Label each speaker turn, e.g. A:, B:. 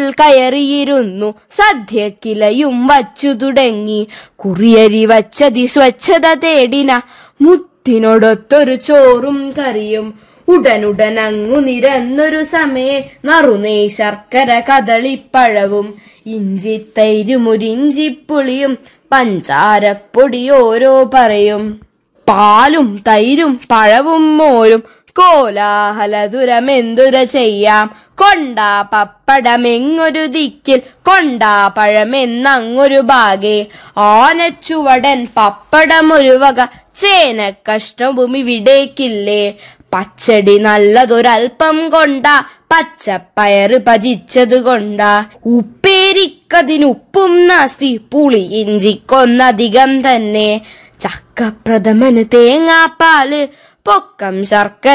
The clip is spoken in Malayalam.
A: കയറിയിരുന്നു സദ്യക്കിലയും വച്ചു തുടങ്ങി കുറിയരി വച്ചതി സ്വച്ഛത തേടിന മുത്തിനോടൊത്തൊരു ചോറും കറിയും ഉടനുടൻ അങ്ങു നിരന്നൊരു സമയെ നറുനേ ശർക്കര കദളിപ്പഴവും ഇഞ്ചിത്തൈരുമൊരിഞ്ചിപ്പുളിയും പഞ്ചാരപ്പൊടി ഓരോ പറയും പാലും തൈരും പഴവും മോരും കോലാഹലതുരമെന്തുര ചെയ്യാം കൊണ്ടാ പപ്പടമെങ്ങൊരു ദിക്കിൽ കൊണ്ടാ പഴമെന്നങ്ങൊരു ഭാഗേ ആനച്ചുവടൻ പപ്പടമൊരു വക ചേന കഷ്ടവും ഇവിടേക്കില്ലേ പച്ചടി നല്ലതൊരൽപ്പം കൊണ്ടാ പച്ചപ്പയറ് ഭജിച്ചത് കൊണ്ടാ ഉപ്പേരിക്കതിനുപ്പും നാസ്തി പുളി ഇഞ്ചിക്കൊന്നധികം തന്നെ ചക്കപ്രഥമന് തേങ്ങാപ്പാല് പൊക്കം ശർക്കര